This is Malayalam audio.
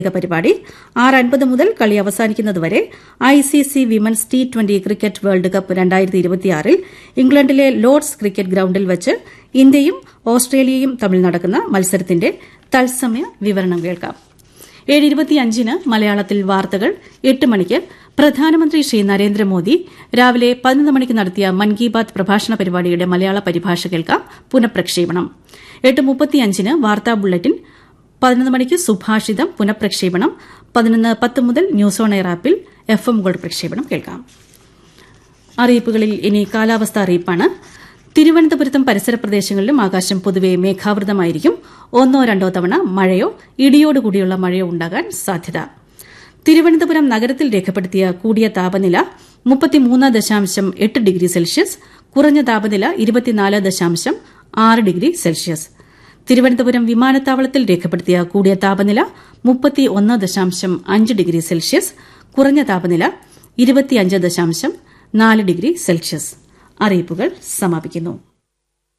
പരിപാടി ആറ് അൻപത് മുതൽ കളി അവസാനിക്കുന്നതുവരെ I C C women's T twenty cricket world cup രണ്ടായിരത്തി ഇരുപത്തിയാറിൽ ഇംഗ്ലണ്ടിലെ ലോർഡ്സ് ക്രിക്കറ്റ് ഗ്രൌണ്ടിൽ വച്ച് ഇന്ത്യയും ഓസ്ട്രേലിയയും തമ്മിൽ നടക്കുന്ന മത്സരത്തിന്റെ തത്സമയ വിവരണം കേൾക്കാം ഏഴ് ഇരുപത്തിയഞ്ചിന് മലയാളത്തിൽ വാർത്തകൾ എട്ട് മണിക്ക് പ്രധാനമന്ത്രി ശ്രീ നരേന്ദ്രമോദി രാവിലെ പതിനൊന്ന് മണിക്ക് നടത്തിയ മൻ കി ബാത് പ്രഭാഷണ പരിപാടിയുടെ മലയാള പരിഭാഷ കേൾക്കാം പുനഃപ്രക്ഷേപണം എട്ട് മുപ്പത്തിയഞ്ചിന് വാർത്താ ബുള്ളറ്റിൻ പതിനൊന്ന് മണിക്ക് സുഭാഷിതം പുനഃപ്രക്ഷേപണം പതിനൊന്ന് പത്ത് മുതൽ ന്യൂസ് ഓൺ എയർ ആപ്പിൽ എഫ് എം ഗോൾഡ് പ്രക്ഷേപണം കേൾക്കാം അറിയിപ്പുകളിൽ ഇനി കാലാവസ്ഥ അറിയിപ്പാണ് തിരുവനന്തപുരത്തും പരിസര പ്രദേശങ്ങളിലും ആകാശം പൊതുവെ മേഘാവൃതമായിരിക്കും ഒന്നോ രണ്ടോ തവണ മഴയോ ഇടിയോടുകൂടിയുള്ള മഴയോ ഉണ്ടാകാൻ സാധ്യത തിരുവനന്തപുരം നഗരത്തിൽ രേഖപ്പെടുത്തിയ കൂടിയ താപനില മുപ്പത്തിമൂന്ന് ദശാംശം എട്ട് ഡിഗ്രി സെൽഷ്യസ് കുറഞ്ഞ താപനില ഇരുപത്തിനാല് ദശാംശം ആറ് ഡിഗ്രി സെൽഷ്യസ് തിരുവനന്തപുരം വിമാനത്താവളത്തിൽ രേഖപ്പെടുത്തിയ കൂടിയ താപനില മുപ്പത്തി ഒന്ന് ദശാംശം അഞ്ച് ഡിഗ്രി സെൽഷ്യസ് കുറഞ്ഞ താപനില ഇരുപത്തിയഞ്ച് ദശാംശം നാല് ഡിഗ്രി സെൽഷ്യസ് അറിയിപ്പുകൾ സമാപിക്കുന്നു